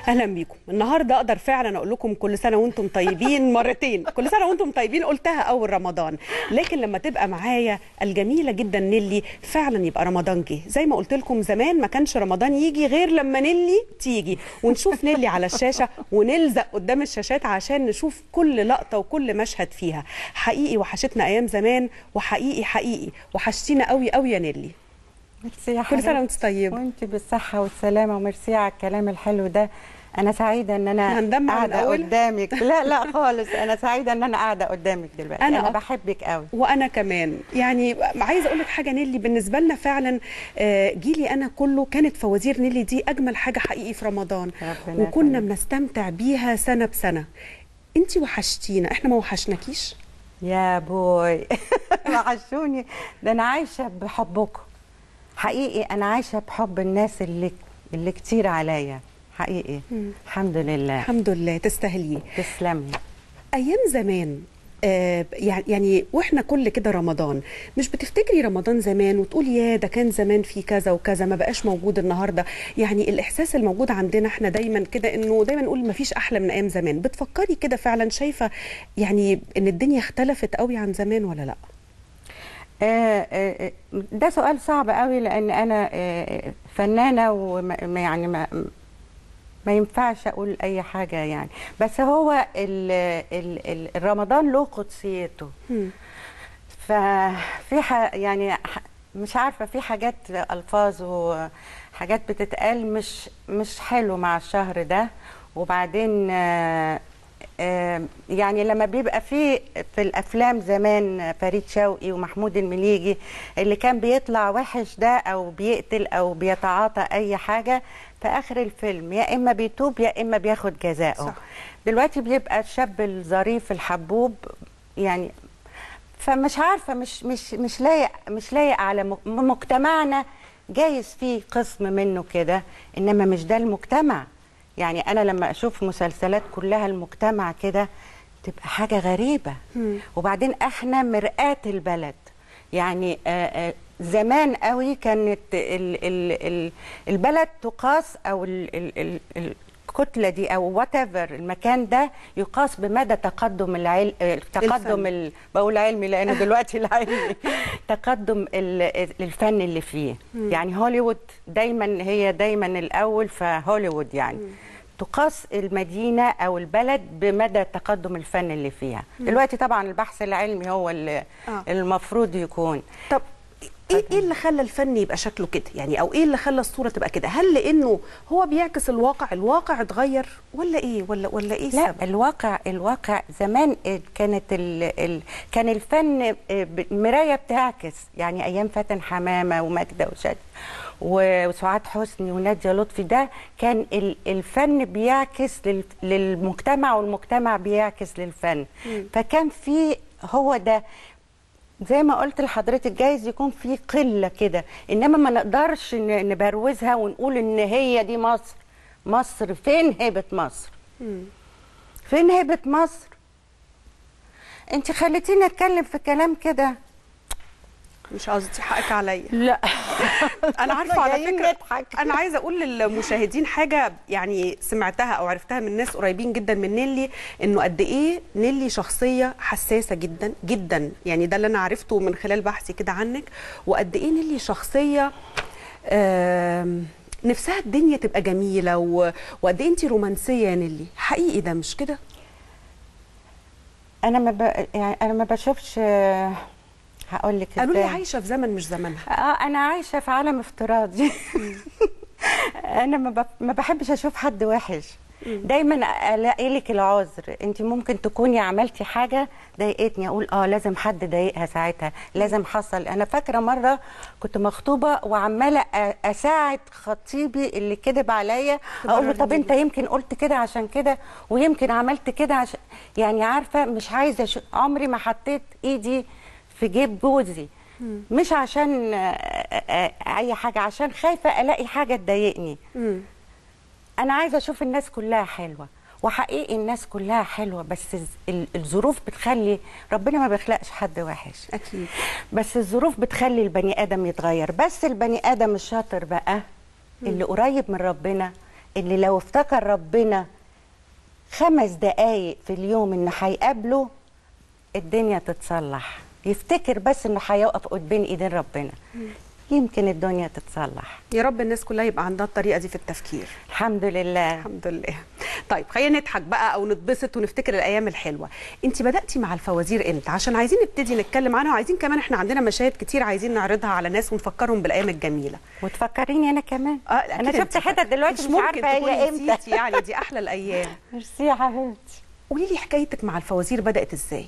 اهلا بيكم النهارده اقدر فعلا اقول لكم كل سنه وانتم طيبين مرتين كل سنه وانتم طيبين قلتها اول رمضان لكن لما تبقى معايا الجميله جدا نيلي فعلا يبقى رمضان جه زي ما قلت لكم زمان ما كانش رمضان يجي غير لما نيلي تيجي ونشوف نيلي على الشاشه ونلزق قدام الشاشات عشان نشوف كل لقطه وكل مشهد فيها حقيقي وحشتنا ايام زمان وحقيقي حقيقي وحشتينا قوي قوي يا نيلي ميرسي يا كل سنه حبيبتي. وانت طيبه وانت بالصحة والسلامة وميرسي على الكلام الحلو ده أنا سعيدة إن أنا هندمع من قاعدة أولها؟ قدامك لا لا خالص أنا سعيدة إن أنا قاعدة قدامك دلوقتي أنا أنا, أك- بحبك قوي وانا كمان يعني عايزه اقول لك حاجه نيلي بالنسبه لنا فعلا آه، جيلي انا كله كانت فوازير نيلي دي اجمل حاجه حقيقي في رمضان ربنا وكنا يخليك. بنستمتع بيها سنه بسنه انت وحشتينا احنا ما وحشناكيش يا بوي وحشوني ده أنا عايشة بحبكم حقيقي أنا عايشة بحب الناس اللي اللي كتير عليا حقيقي الحمد لله الحمد لله تستاهليه تسلمي ايام زمان آه، يعني يعني واحنا كل كده رمضان مش بتفتكري رمضان زمان وتقولي يا ده كان زمان في كذا وكذا ما بقاش موجود النهارده يعني الاحساس الموجود عندنا احنا دايما كده انه دايما نقول ما فيش احلى من ايام زمان بتفكري كده فعلا شايفه يعني ان الدنيا اختلفت قوي عن زمان ولا لا آه، آه، آه، ده سؤال صعب قوي لان انا آه، فنانه وما يعني ما ما ينفعش اقول اي حاجه يعني بس هو ال ال ال رمضان له قدسيته مم. ففي ح- يعني ح- مش عارفه في حاجات الفاظ وحاجات بتتقال مش مش حلو مع الشهر ده وبعدين آه، آه، يعني لما بيبقى في في الافلام زمان فريد شوقي ومحمود المليجي اللي كان بيطلع وحش ده او بيقتل او بيتعاطى اي حاجه في اخر الفيلم يا اما بيتوب يا اما بياخد جزاءه صح. دلوقتي بيبقى الشاب الظريف الحبوب يعني فمش عارفه مش مش مش لايق مش لايق على م- مجتمعنا جايز فيه قسم منه كده انما مش ده المجتمع يعني انا لما اشوف مسلسلات كلها المجتمع كده تبقى حاجه غريبه مم. وبعدين احنا مرآة البلد يعني آه، آه، زمان قوي كانت ال ال ال البلد تقاس او ال ال ال الكتله دي او وات المكان ده يقاس بمدى تقدم العلم تقدم الفن. ال- بقول علمي لانه دلوقتي العلمي تقدم ال- الفن اللي فيه يعني هوليوود دايما هي دايما الاول فهوليوود يعني تقاس المدينه او البلد بمدى تقدم الفن اللي فيها دلوقتي طبعا البحث العلمي هو اللي آه. المفروض يكون طب ايه ايه اللي خلى الفن يبقى شكله كده يعني او ايه اللي خلى الصوره تبقى كده هل لانه هو بيعكس الواقع الواقع اتغير ولا ايه ولا ولا ايه لا السبب الواقع الواقع زمان كانت ال ال كان الفن ب- مرايه بتعكس يعني ايام فاتن حمامه وماجده وشاد و- وسعاد حسني وناديه لطفي ده كان ال- الفن بيعكس لل- للمجتمع والمجتمع بيعكس للفن فكان في هو ده زي ما قلت لحضرتك جايز يكون في قله كده انما ما نقدرش ن- نبروزها ونقول ان هي دي مصر مصر فين هيبه مصر مم. فين هيبة مصر؟ انت خليتيني اتكلم في كلام كده مش قصدي حقك عليا لا انا عارفه على جايين فكره نضحك. انا عايزه اقول للمشاهدين حاجه يعني سمعتها او عرفتها من ناس قريبين جدا من نيلي انه قد ايه نيلي شخصيه حساسه جدا جدا يعني ده اللي انا عرفته من خلال بحثي كده عنك وقد ايه نيلي شخصيه آم، نفسها الدنيا تبقى جميله و- وقد ايه انت رومانسيه يا نيلي حقيقي ده مش كده انا ما ب... يعني انا ما بشوفش هقول لك قالوا لي ازاي عايشه في زمن مش زمنها اه انا عايشه في عالم افتراضي انا ما, ب... ما بحبش اشوف حد وحش دايما الاقي لك العذر انت ممكن تكوني عملتي حاجه ضايقتني اقول اه لازم حد ضايقها ساعتها لازم حصل انا فاكره مره كنت مخطوبه وعماله أ- اساعد خطيبي اللي كذب عليا اقول له طب انت يمكن قلت كده عشان كده ويمكن عملت كده عشان يعني عارفه مش عايزه شو... عمري ما حطيت ايدي في جيب جوزي مش عشان آه، آه، آه، اي حاجه عشان خايفه الاقي حاجه تضايقني مم. انا عايزه اشوف الناس كلها حلوه وحقيقي الناس كلها حلوه بس الز- ال- الظروف بتخلي ربنا ما بيخلقش حد وحش اكيد بس الظروف بتخلي البني ادم يتغير بس البني ادم الشاطر بقى اللي قريب من ربنا اللي لو افتكر ربنا خمس دقايق في اليوم انه هيقابله الدنيا تتصلح يفتكر بس انه هيقف قدام ايدين ربنا يمكن الدنيا تتصلح يا رب الناس كلها يبقى عندها الطريقه دي في التفكير الحمد لله الحمد لله طيب خلينا نضحك بقى او نتبسط ونفتكر الايام الحلوه انت بداتي مع الفوازير امتى عشان عايزين نبتدي نتكلم عنها وعايزين كمان احنا عندنا مشاهد كتير عايزين نعرضها على ناس ونفكرهم بالايام الجميله وتفكريني انا كمان اه انا أكيد شفت أنت حتت دلوقتي مش, عارفه هي تكوني امتى نسيتي يعني دي احلى الايام ميرسي يا حبيبتي قولي لي حكايتك مع الفوازير بدات ازاي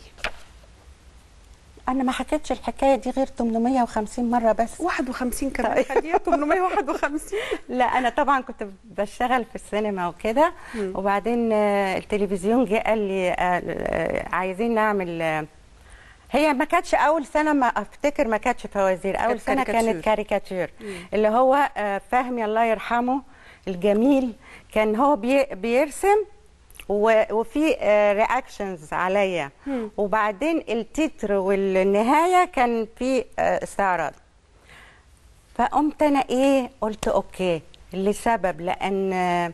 انا ما حكيتش الحكايه دي غير 850 مره بس 51 كمان خليها 851 لا انا طبعا كنت بشتغل في السينما وكده وبعدين آه، التلفزيون جه قال لي آه، آه، عايزين نعمل آه، هي ما كانتش اول سنه ما افتكر ما كانتش فوازير اول كانت سنه كاريكاتير. كانت كاريكاتير اللي هو آه، فهمي الله يرحمه الجميل كان هو بي بيرسم و- وفي رياكشنز عليا وبعدين التتر والنهايه كان في آه، استعراض فقمت انا ايه قلت اوكي لسبب لان آه،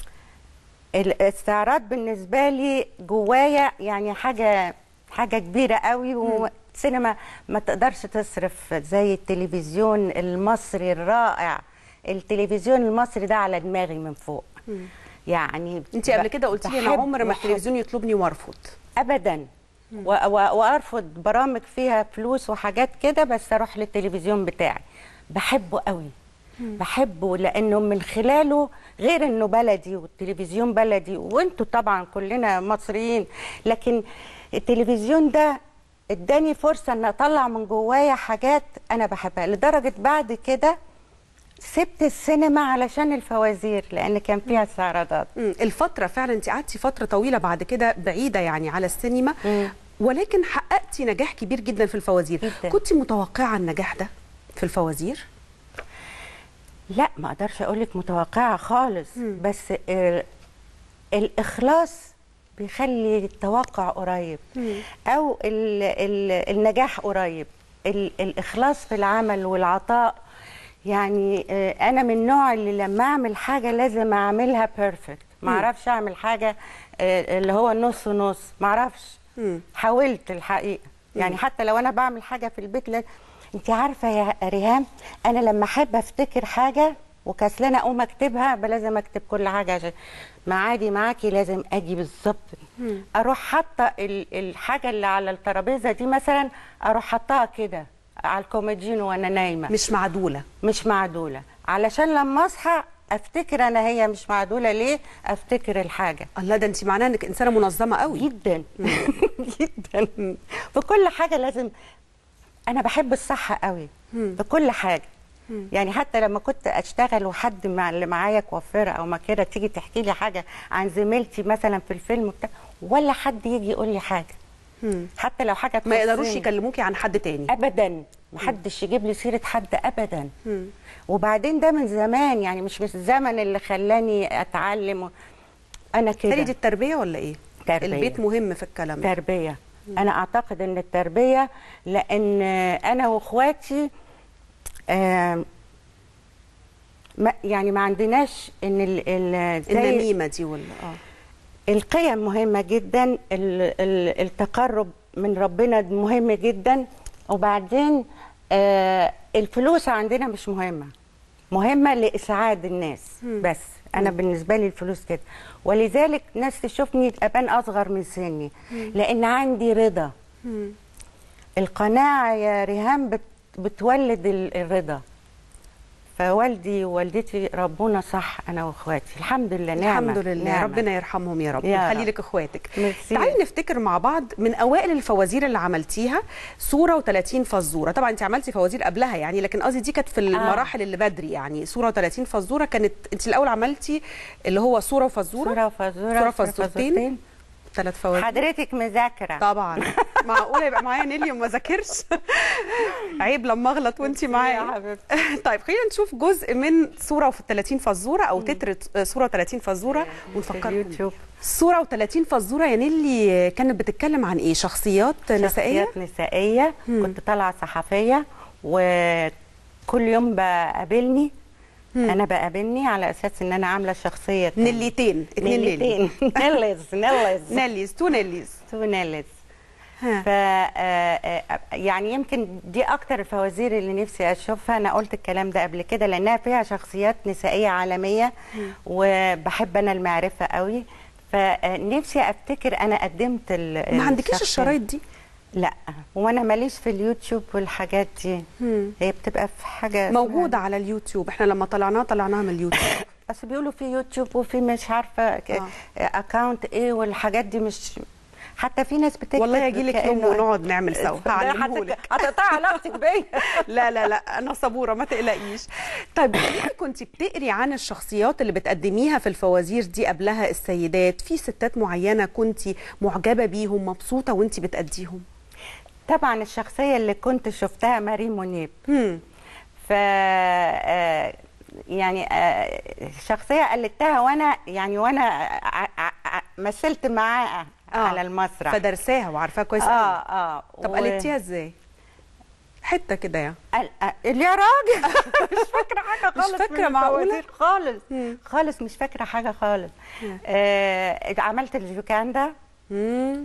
الاستعراض بالنسبه لي جوايا يعني حاجه حاجه كبيره قوي والسينما ما تقدرش تصرف زي التلفزيون المصري الرائع التلفزيون المصري ده على دماغي من فوق يعني انت قبل كده قلتي لي انا بحب- عمر ما بحب- التلفزيون يطلبني وارفض ابدا و- و- وارفض برامج فيها فلوس وحاجات كده بس اروح للتلفزيون بتاعي بحبه قوي بحبه لانه من خلاله غير انه بلدي والتلفزيون بلدي وانتوا طبعا كلنا مصريين لكن التلفزيون ده اداني فرصه ان اطلع من جوايا حاجات انا بحبها لدرجه بعد كده سبت السينما علشان الفوازير لان كان فيها استعراضات مم. الفترة فعلا انت قعدتي فترة طويلة بعد كده بعيدة يعني على السينما مم. ولكن حققتي نجاح كبير جدا في الفوازير جداً. كنت متوقعة النجاح ده في الفوازير لا ما اقدرش اقول لك متوقعه خالص بس ال- الاخلاص بيخلي التوقع قريب او ال ال النجاح قريب ال الاخلاص في العمل والعطاء يعني آه، انا من النوع اللي لما اعمل حاجه لازم اعملها بيرفكت ما اعرفش اعمل حاجه آه، اللي هو نص ونص ما اعرفش مم. حاولت الحقيقه يعني حتى لو انا بعمل حاجه في البيت لا انت عارفه يا ريهام انا لما احب افتكر حاجه وكسلانه اقوم اكتبها بل لازم اكتب كل حاجه عشان معادي معاكي لازم اجي بالظبط اروح حاطه ال- الحاجه اللي على الترابيزه دي مثلا اروح حاطاها كده على الكوميدينو وانا نايمه مش معدولة مش معدوله علشان لما اصحى افتكر انا هي مش معدوله ليه افتكر الحاجه الله ده انت معناها انك انسانة منظمة قوي جدا جدا في كل حاجه لازم انا بحب الصح قوي في كل حاجه يعني حتى لما كنت اشتغل وحد مع اللي معايا كوافيره او ما كده تيجي تحكي لي حاجه عن زميلتي مثلا في الفيلم بتاع ولا حد يجي يقول لي حاجه حتى لو حاجه ما يقدروش تخصني. يكلموكي عن حد تاني ابدا محدش يجيب لي سيره حد ابدا وبعدين ده من زمان يعني مش من الزمن اللي خلاني اتعلم و... انا كده تالي دي التربية ولا ايه تربية. البيت مهم في الكلام ده تربيه انا اعتقد ان التربيه لان انا واخواتي آم، ما يعني ما عندناش ان ال ال زي النميمة دي ولا اه القيم مهمه جدا ال ال التقرب من ربنا مهم جدا وبعدين آه الفلوس عندنا مش مهمه مهمه لاسعاد الناس بس انا بالنسبه لي الفلوس كده ولذلك ناس تشوفني ابان اصغر من سني لان عندي رضا القناعه يا ريهام بت بتولد ال- الرضا فوالدي ووالدتي ربونا صح انا واخواتي الحمد لله نعمه الحمد لله نعمة. ربنا يرحمهم يا رب يا ويخلي رب. لك اخواتك ميرسي. تعالي نفتكر مع بعض من اوائل الفوازير اللي عملتيها صوره و30 فزوره طبعا انت عملتي فوازير قبلها يعني لكن قصدي دي كانت في المراحل اللي بدري يعني صوره و30 فزوره كانت انت الاول عملتي اللي هو صوره وفزوره صوره وفزوره صوره فزورتين ثلاث فوازير حضرتك مذاكره طبعا معقوله يبقى معايا نيلي وما ذاكرش عيب لما اغلط وانت يا معايا حبيبتي. طيب خلينا نشوف جزء من صوره في 30 فزوره او تتر صوره 30 فزوره ونفكر اليوتيوب صوره و30 فزوره يا نيلي كانت بتتكلم عن ايه شخصيات نسائيه شخصيات نسائيه كنت طالعه صحفيه وكل يوم بقابلني انا بقابلني على اساس ان انا عامله شخصيه تانية. نليتين اتنين نيلي نيلتين نيلز نيلز نيليز تو نيليز تو نيلز ها. ف آه، آه، يعني يمكن دي اكتر الفوازير اللي نفسي اشوفها انا قلت الكلام ده قبل كده لانها فيها شخصيات نسائيه عالميه وبحب انا المعرفه قوي فنفسي افتكر انا قدمت ال- ما عندكيش الشخصية. الشرايط دي لا وانا ماليش في اليوتيوب والحاجات دي مم. هي بتبقى في حاجه اسمها- موجوده على اليوتيوب احنا لما طلعناها طلعناها من اليوتيوب بس بيقولوا في يوتيوب وفي مش عارفه آه. اكونت ايه والحاجات دي مش حتى في ناس بتكتب والله هيجي لك يوم كأنه- ونقعد نعمل سوا هعلمهولك هتقطع علاقتك بيا لا لا لا انا صبوره ما تقلقيش طيب انت كنت بتقري عن الشخصيات اللي بتقدميها في الفوازير دي قبلها السيدات في ستات معينه كنت معجبه بيهم مبسوطه وانت بتأديهم طبعا الشخصيه اللي كنت شفتها ماري منيب هم. ف آه، يعني آه، شخصيه قلدتها وانا يعني وانا ع- ع- ع- مثلت معاها على المسرح فدرساها وعارفاها كويس اه قوي اه طب و- قلدتيها ازاي حته كده يعني قال- قال- يا راجل مش فاكره حاجه مش خالص فاكرة من معقولة؟ الفوازير خالص مم. خالص مش فاكره حاجه خالص مم. آه عملت الجوكاندا مم.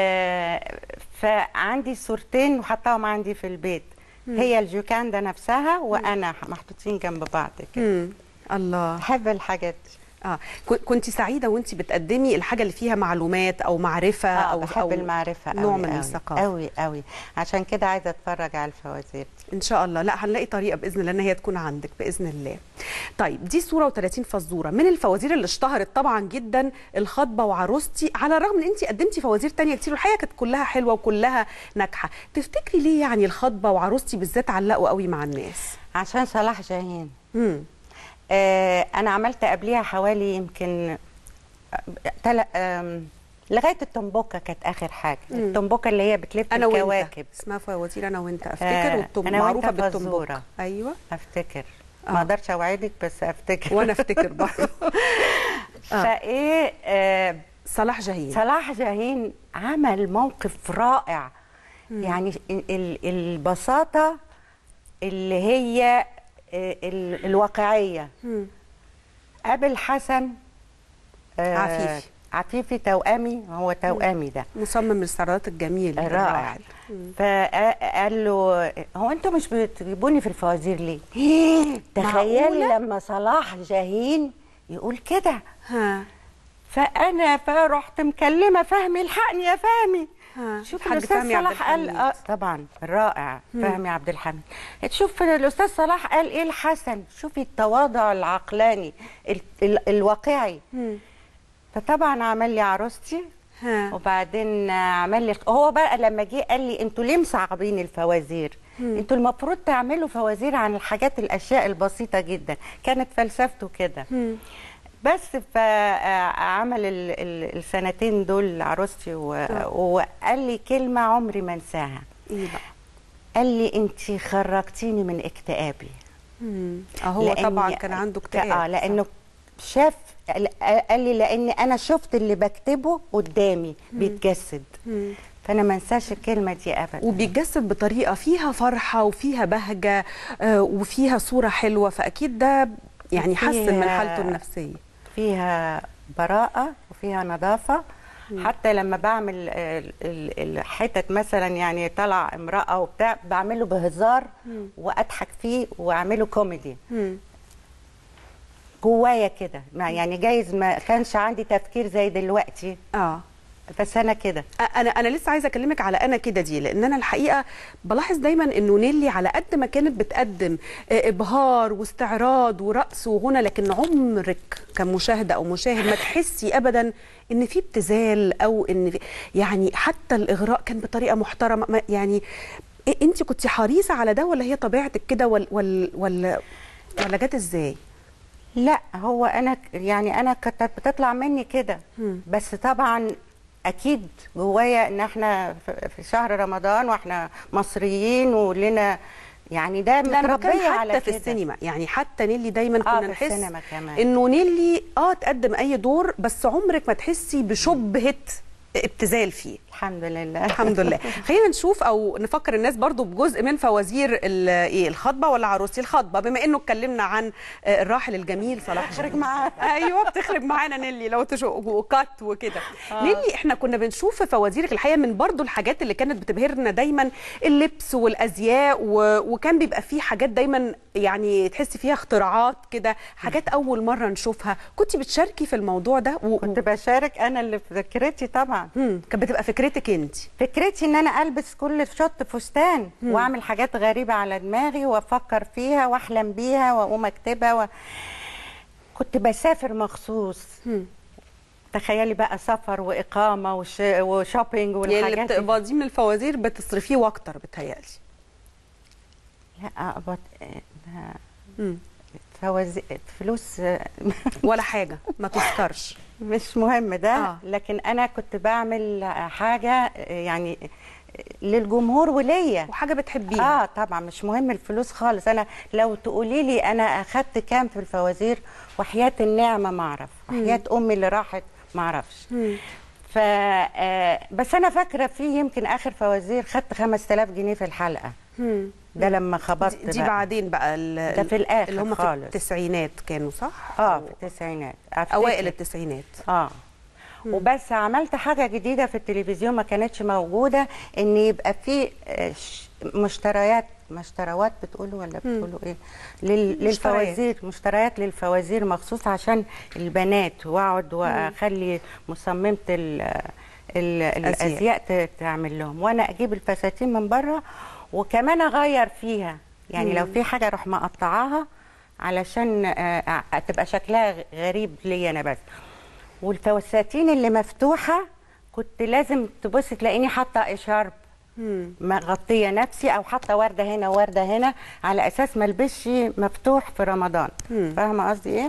آه فعندي صورتين وحطاهم عندي في البيت هي الجوكاندا نفسها وانا محطوطين جنب بعض كده مم. الله بحب الحاجات دي اه كنت سعيده وانت بتقدمي الحاجه اللي فيها معلومات او معرفه اه او بحب أو المعرفه نوع قوي من قوي الثقافه قوي قوي عشان كده عايزه اتفرج على الفوازير دي ان شاء الله لا هنلاقي طريقه باذن الله ان هي تكون عندك باذن الله طيب دي صوره و30 فزوره من الفوازير اللي اشتهرت طبعا جدا الخطبه وعروستي على الرغم ان انت قدمتي فوازير تانية كتير والحقيقه كانت كلها حلوه وكلها ناجحه تفتكري ليه يعني الخطبه وعروستي بالذات علقوا قوي مع الناس عشان صلاح جاهين امم آه انا عملت قبليها حوالي يمكن آه، تل... آم، لغايه التنبوكه كانت اخر حاجه مم. التنبوكه اللي هي بتلف انا وانت الكواكب اسمها فوازير انا وانت افتكر آه، والتم أنا وأنت معروفه بالتنبوك فزورة. ايوه افتكر آه. ما اقدرش اوعدك بس افتكر وانا افتكر برضه آه. فايه آه صلاح جاهين صلاح جاهين عمل موقف رائع يعني ال- ال- البساطه اللي هي آه، ال- الواقعيه مم. قابل حسن آه، عفيفي. عفيفي توأمي هو توأمي ده مصمم السردات الجميل رائع الراحل. مم. فقال له هو انتوا مش بتجيبوني في الفوازير ليه؟ تخيلي معقولة؟ لما صلاح جاهين يقول كده ها فانا فرحت مكلمه فهمي الحقني يا فهمي ها، شوف الحاج الاستاذ فهمي عبد صلاح قال الحميد. اه طبعا رائع فهمي عبد الحميد تشوف الاستاذ صلاح قال ايه الحسن شوفي التواضع العقلاني ال ال الواقعي مم. فطبعا عمل لي عروستي ها وبعدين عمل لي هو بقى لما جه قال لي انتوا ليه مصعبين الفوازير انتوا المفروض تعملوا فوازير عن الحاجات الاشياء البسيطه جدا كانت فلسفته كده مم. بس فعمل ال- ال- السنتين دول عروستي و- وقال لي كلمه عمري ما انساها ايه بقى قال لي انت خرجتيني من اكتئابي مم. اهو لأني- طبعا كان عنده اكتئاب اه لانه شاف قال لي لان انا شفت اللي بكتبه قدامي بيتجسد مم. فانا ما انساش الكلمه دي ابدا وبيتجسد بطريقه فيها فرحه وفيها بهجه آه، وفيها صوره حلوه فاكيد ده يعني حسن من فيها- حالته النفسيه فيها براءه وفيها نظافه حتى لما بعمل ال- ال- الحتت مثلا يعني طلع امراه وبتاع بعمله بهزار واضحك فيه واعمله كوميدي مم. جوايا كده ما- يعني جايز ما كانش عندي تفكير زي دلوقتي اه بس انا كده انا انا لسه عايزه اكلمك على انا كده دي لان انا الحقيقه بلاحظ دايما انه نيلي على قد ما كانت بتقدم آه، ابهار واستعراض ورقص وغنى لكن عمرك كمشاهده او مشاهد ما تحسي ابدا ان في ابتذال او ان في يعني حتى الاغراء كان بطريقه محترمه ما- يعني انت كنت حريصه على ده ولا هي طبيعتك كده ولا ولا ولا ولا جت ازاي؟ لا هو انا ك- يعني انا كانت بتطلع مني كده مم. بس طبعا اكيد جوايا ان احنا في- في شهر رمضان واحنا مصريين ولنا يعني ده لا انا بتكلم متربيه على حتى في كده. السينما يعني حتى نيلي دايما آه، كنا في نحس السينما كمان. انه نيلي اه تقدم اي دور بس عمرك ما تحسي بشبهه ابتذال فيه الحمد لله الحمد لله خلينا نشوف او نفكر الناس برضو بجزء من فوازير ال- ايه الخطبه ولا عروسي الخطبه بما انه اتكلمنا عن آه، الراحل الجميل صلاح بخرج جاهين. معاك. ايوه بتخرج معانا نيلي لو تشوف وكات وكده نيلي احنا كنا بنشوف في فوازيرك الحقيقه من برضو الحاجات اللي كانت بتبهرنا دايما اللبس والازياء و... وكان بيبقى فيه حاجات دايما يعني تحسي فيها اختراعات كده حاجات اول مره نشوفها كنت بتشاركي في الموضوع ده و... كنت بشارك انا اللي في فكرتي طبعا مم. كانت بتبقى فكرتك انت فكرتي ان انا البس كل شط فستان واعمل حاجات غريبه على دماغي وافكر فيها واحلم بيها واقوم اكتبها و... كنت بسافر مخصوص تخيلي بقى سفر واقامه وش... وشوبينج يعني اللي والحاجات دي. بتقبضيه من الفوازير بتصرفيه واكتر بتهيألي لا اقبض ده مم. فوازي... فلوس ولا حاجه ما تذكرش مش مهم ده آه. آه. لكن انا كنت بعمل حاجه يعني للجمهور وليا وحاجه بتحبيها اه طبعا مش مهم الفلوس خالص انا لو تقولي لي انا اخدت كام في الفوازير وحياه النعمه ما اعرف وحياه امي اللي راحت ما اعرفش مم. ف آه، بس انا فاكره في يمكن اخر فوازير خدت 5000 جنيه في الحلقه مم. ده لما خبطت دي, دي بقى. بعدين بقى ال- ده في الآخر اللي هم في خالص. التسعينات كانوا صح اه أو في التسعينات أفتكر. اوائل التسعينات اه وبس عملت حاجه جديده في التلفزيون ما كانتش موجوده ان يبقى في آه، ش- مشتريات مشتروات بتقولوا ولا بتقولوا ايه لل- مشتريات. للفوازير مشتريات للفوازير مخصوص عشان البنات واقعد واخلي مصممه ال ال الازياء ت- تعمل لهم وانا اجيب الفساتين من بره وكمان اغير فيها يعني لو في حاجه اروح مقطعاها علشان آه، آه، تبقى شكلها غريب ليا انا بس والفساتين اللي مفتوحه كنت لازم تبص تلاقيني حاطه اشارب مم. مغطيه نفسي او حاطه ورده هنا وورده هنا على اساس ما البسش مفتوح في رمضان مم. فاهمه قصدي ايه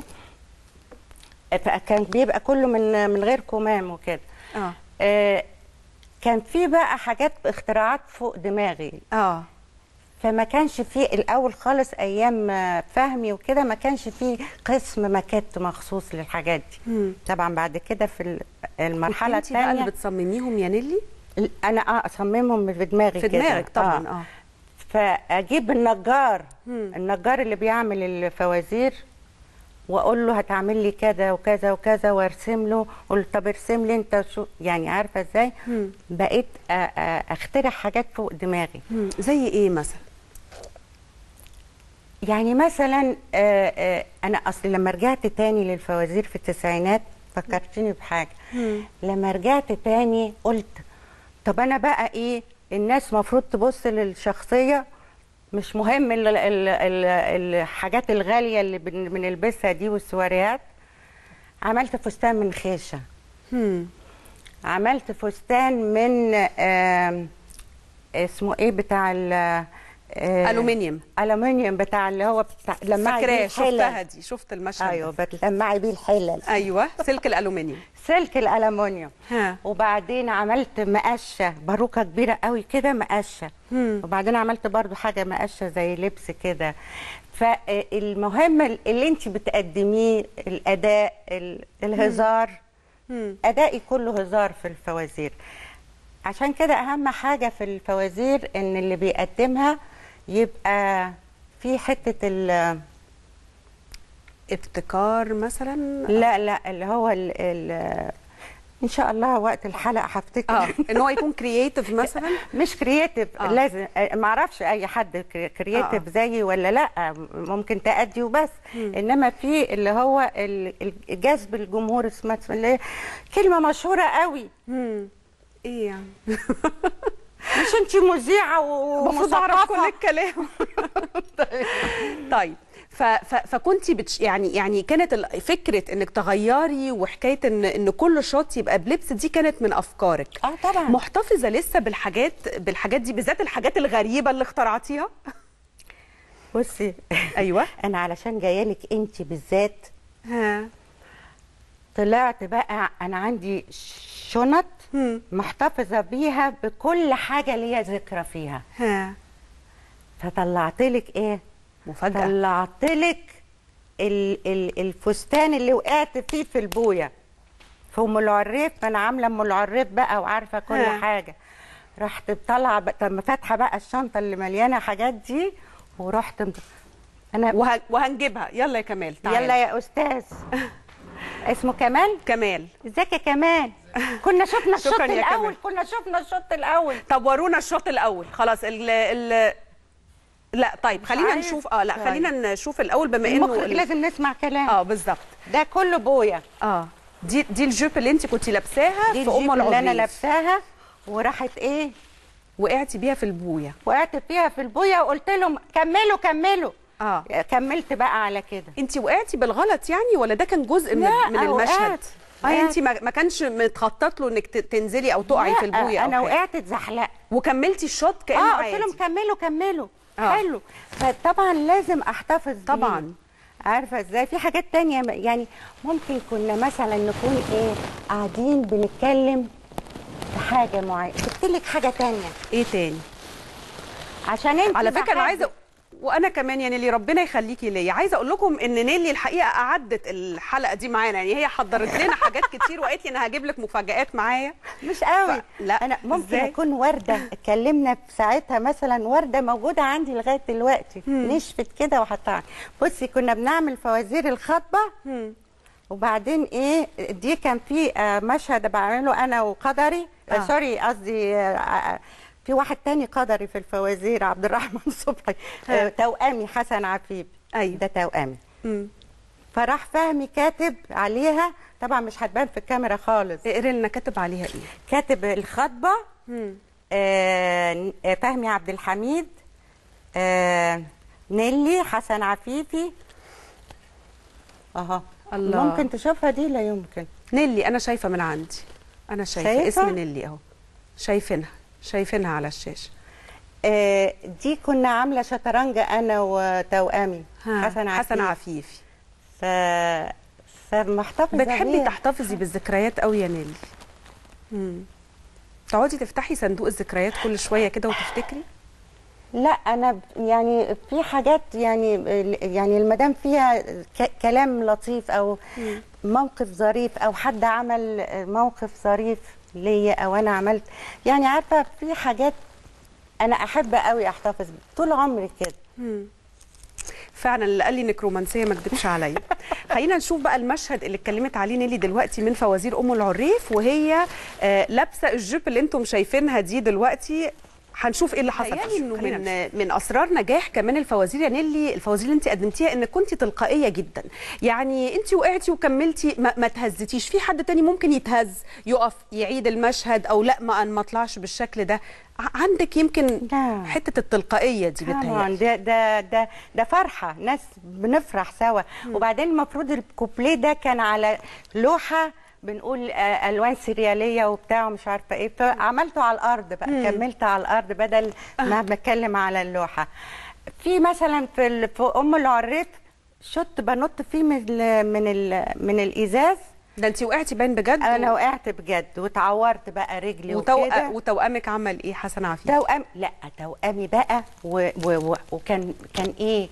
فكان بيبقى كله من من غير كمام وكده اه آه، كان في بقى حاجات اختراعات فوق دماغي اه فما كانش فيه الاول خالص ايام آه، فهمي وكده ما كانش فيه قسم ماكيت مخصوص للحاجات دي مم. طبعا بعد كده في ال- المرحله انت بقى اللي الثانيه بتصمميهم يا نيلي انا اه اصممهم في دماغي في كده. دماغك طبعا اه فاجيب النجار مم. النجار اللي بيعمل الفوازير واقول له هتعمل لي كذا وكذا وكذا وارسم له اقول له طب ارسم لي انت شو يعني عارفه ازاي مم. بقيت أ- أ- اخترع حاجات فوق دماغي مم. زي ايه مثلا يعني مثلا آه، آه، انا اصل لما رجعت تاني للفوازير في التسعينات فكرتني بحاجه مم. لما رجعت تاني قلت طب انا بقى ايه الناس مفروض تبص للشخصيه مش مهم ال ال ال الحاجات الغاليه اللي بن- بنلبسها دي والسواريات عملت فستان من خيشه مم. عملت فستان من آم، اسمه ايه بتاع ال آه، ألومنيوم. الومنيوم بتاع اللي هو بتاع لمعي بيه فاكراه الحلل. شفتها دي شفت المشهد ايوه ده. بتلمعي بيه الحلل ايوه سلك الالومنيوم سلك الالومنيوم ها وبعدين عملت مقشه باروكه كبيره قوي كده مقشه مم. وبعدين عملت برضو حاجه مقشه زي لبس كده فالمهم اللي انت بتقدميه الاداء ال- الهزار مم. ادائي كله هزار في الفوازير عشان كده اهم حاجه في الفوازير ان اللي بيقدمها يبقى في حته ال ابتكار مثلا لا لا اللي هو ال ال ان شاء الله وقت الحلقه هفتكر اه ان هو يكون كرييتيف مثلا مش كرييتيف آه. لازم ما اعرفش اي حد كرييتيف آه. زيي ولا لا ممكن تأدي وبس انما في اللي هو ال- ال- جذب الجمهور اسمها اللي هي كلمه مشهوره قوي مم. ايه يعني مش انت مذيعه المفروض اعرف كل ومثقفه الكلام طيب ف ف فكنتي بتش يعني يعني كانت ال- فكره انك تغيري وحكايه ان ان كل شوت يبقى بلبس دي كانت من افكارك اه طبعا محتفظه لسه بالحاجات بالحاجات دي بالذات الحاجات الغريبه اللي اخترعتيها بصي ايوه انا علشان جايه لك انت بالذات ها طلعت بقى انا عندي شنط مم. محتفظه بيها بكل حاجه ليا ذكرى فيها ها فطلعت لك ايه مفاجاه طلعت لك ال ال الفستان اللي وقعت فيه في البويه في ام العريف ما انا عامله ام العريف بقى وعارفه كل ها. حاجه رحت طالعه بقى- طب فاتحه بقى الشنطه اللي مليانه حاجات دي ورحت مد- انا وه... وهنجيبها يلا يا كمال تعالى يلا يا استاذ اسمه كمال كمال ازيك يا كمال كنا شفنا الشوط شكراً يا الاول كمال. كنا شفنا الشوط الاول طب ورونا الشوط الاول خلاص ال ال لا طيب خلينا عارف. نشوف اه لا طيب. خلينا نشوف الاول بما انه المخرج ال- لازم نسمع كلام اه بالظبط ده كله بويا اه دي دي الجيب اللي انت كنت لابساها دي في ام الجيب اللي انا العريف لابساها وراحت ايه وقعتي بيها في البويه وقعت فيها في البويه وقلت لهم كملوا كملوا اه كملت بقى على كده انت وقعتي بالغلط يعني ولا ده كان جزء من, لا، من المشهد وقعت. اه وقعت. انت ما ما كانش متخطط له انك ت- تنزلي او تقعي في لا، البويه انا أو حاجة. وقعت اتزحلقت وكملتي الشوط كانه اه عادي قلت لهم كملوا كملوا آه. حلو فطبعا لازم احتفظ بيه. طبعاً. عارفه ازاي في حاجات تانية م- يعني ممكن كنا مثلا نكون ايه قاعدين بنتكلم في حاجه معينه جبت لك حاجه تانية ايه تاني عشان انت على فكره انا بحب- عايزه وانا كمان يعني اللي ربنا يخليكي ليا عايزه اقول لكم ان نيلي الحقيقه اعدت الحلقه دي معانا يعني هي حضرت لنا حاجات كتير وقالت لي انا هجيب لك مفاجآت معايا مش قوي ف- لا، انا ممكن إزاي؟ اكون ورده اتكلمنا في ساعتها مثلا ورده موجوده عندي لغايه دلوقتي نشفت كده وحطها بصي كنا بنعمل فوازير الخطبه وبعدين ايه دي كان في آه، مشهد بعمله انا وقدري آه. آه. سوري قصدي آه، آه، في واحد تاني قدري في الفوازير عبد الرحمن صبحي آه، توأمي حسن عفيف أيوة. ده توأمي مم. فراح فهمي كاتب عليها طبعا مش هتبان في الكاميرا خالص اقري لنا كاتب عليها ايه كاتب الخطبه مم. آه، آه، فهمي عبد الحميد آه، نيلي حسن عفيفي اها الله. ممكن تشوفها دي لا يمكن نيلي انا شايفه من عندي انا شايفه شايفة؟ اسم نيلي اهو شايفينها شايفينها على الشاشه آه، دي كنا عامله شطرنج انا وتوأمي ها، حسن عفيفي حسن عفيفي ف فمحتفظه بتحبي بيها. تحتفظي بالذكريات قوي يا نيلي مم. تقعدي تفتحي صندوق الذكريات كل شويه كده وتفتكري لا انا ب- يعني في حاجات يعني يعني المدام فيها ك- كلام لطيف او موقف ظريف او حد عمل موقف ظريف ليا او انا عملت يعني عارفه في حاجات انا احب قوي احتفظ بيها طول عمري كده فعلا اللي قال لي انك رومانسيه ما كدبش عليا خلينا نشوف بقى المشهد اللي اتكلمت عليه نيلي دلوقتي من فوازير ام العريف وهي آه، لابسه الجيب اللي انتم شايفينها دي دلوقتي هنشوف ايه اللي حصل تخيلي انه إنه من من اسرار نجاح كمان الفوازير يا نيلي الفوازير اللي انت قدمتيها انك كنت تلقائيه جدا يعني انت وقعتي وكملتي ما, ما تهزتيش في حد تاني ممكن يتهز يقف يعيد المشهد او لا ما ما اطلعش بالشكل ده ع- عندك يمكن لا. حته التلقائيه دي طبعا بتهيألي ده ده ده ده فرحه ناس بنفرح سوا وبعدين المفروض الكوبليه ده كان على لوحه بنقول آه، الوان سرياليه وبتاع ومش عارفه ايه فعملته على الارض بقى كملت على الارض بدل ما بتكلم على اللوحه في مثلا في ال- في ام العريف شط بنط فيه من ال من ال من الازاز ده انت وقعتي باين بجد انا وقعت بجد وتعورت بقى رجلي وتوأ... وكده وتوأمك عمل ايه حسن عفيف توأم لا توأمي بقى و... و... و... وكان كان ايه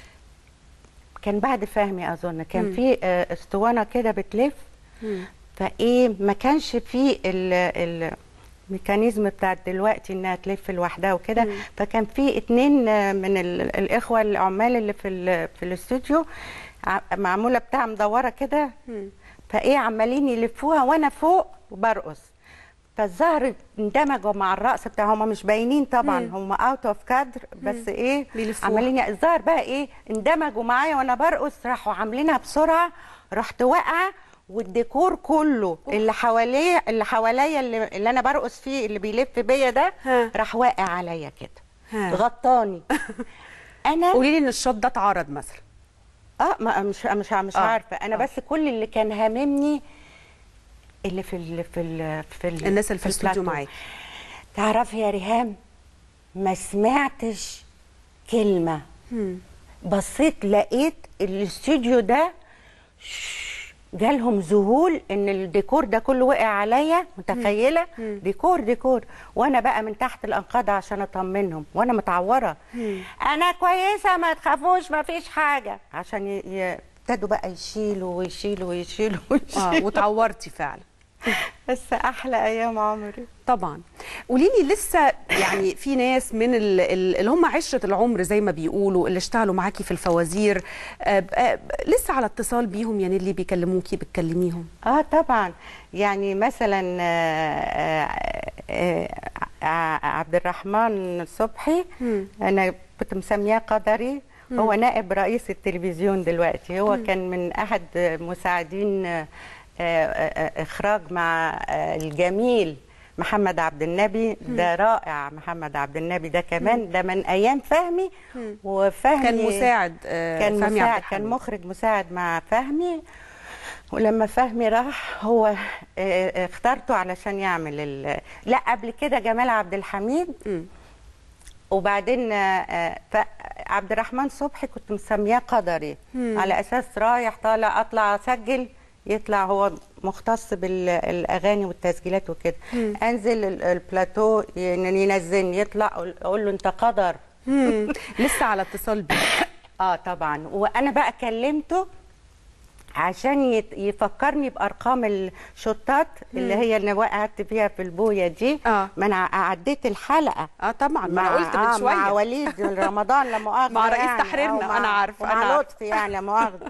كان بعد فهمي اظن كان في آه، اسطوانه كده بتلف فايه ما كانش في ال... ال... الميكانيزم بتاع دلوقتي انها تلف لوحدها وكده فكان في اتنين آه، من ال... الاخوه العمال اللي في ال... في الاستوديو ع- معموله بتاع مدوره كده فايه عمالين يلفوها وانا فوق وبرقص فالظهر اندمجوا مع الرقص بتاعهم مش باينين طبعا هم اوت اوف كادر بس ايه بيلفوها. عمالين الظهر بقى ايه اندمجوا معايا وانا برقص راحوا عاملينها بسرعه رحت واقعه والديكور كله اللي حواليه اللي حواليا اللي, اللي انا برقص فيه اللي بيلف بيا ده ها. راح واقع عليا كده ها. غطاني انا قولي لي ان الشوط ده اتعرض مثلا اه ما مش مش مش آه، عارفه انا آه. بس كل اللي كان هاممني اللي في ال في ال في ال الناس اللي في الاستوديو البلاتو. معاكي تعرفي يا ريهام ما سمعتش كلمه بصيت لقيت الاستوديو ده شش، جالهم ذهول ان الديكور ده كله وقع عليا متخيله ديكور ديكور وانا بقى من تحت الانقاض عشان اطمنهم وانا متعوره انا كويسه ما تخافوش ما فيش حاجه عشان ي- ي- ابتدوا بقى يشيلوا ويشيلوا ويشيلوا اه ويشيلوا وتعورتي فعلا بس احلى ايام عمري طبعا قولي لي لسه يعني في ناس من ال- ال- اللي هم عشره العمر زي ما بيقولوا اللي اشتغلوا معاكي في الفوازير آه، ب- آه، لسه على اتصال بيهم يعني اللي بيكلموكي بتكلميهم اه طبعا يعني مثلا آه، آه، آه، عبد الرحمن صبحي مم. انا كنت مسمياه قدري هو نائب رئيس التلفزيون دلوقتي هو كان من احد مساعدين آه، آه، اخراج مع آه، الجميل محمد عبد النبي ده رائع محمد عبد النبي ده كمان ده من ايام فهمي وفهمي كان مساعد آه، كان فهمي عبد مساعد الحميد. كان مخرج مساعد مع فهمي ولما فهمي راح هو آه، آه، اخترته علشان يعمل ال... لا قبل كده جمال عبد الحميد مم. وبعدين آه، آه، ف- عبد الرحمن صبحي كنت مسمياه قدري مم. على اساس رايح طالع اطلع اسجل يطلع هو مختص بالاغاني والتسجيلات وكده انزل ال- البلاتو ين- ينزلني يطلع أقول- اقول له انت قدر مم. لسه على اتصال بيه اه طبعا وانا بقى كلمته عشان يت- يفكرني بارقام الشطات اللي هي اللي وقعت فيها في البويه دي آه. ما انا عديت الحلقه اه طبعا ما انا مع- قلت من آه، شويه مع وليد رمضان لا مؤاخذه مع رئيس يعني، تحريرنا، أو مع- أنا عارفة، ومع أنا عارفة. لطفي يعني لا مؤاخذه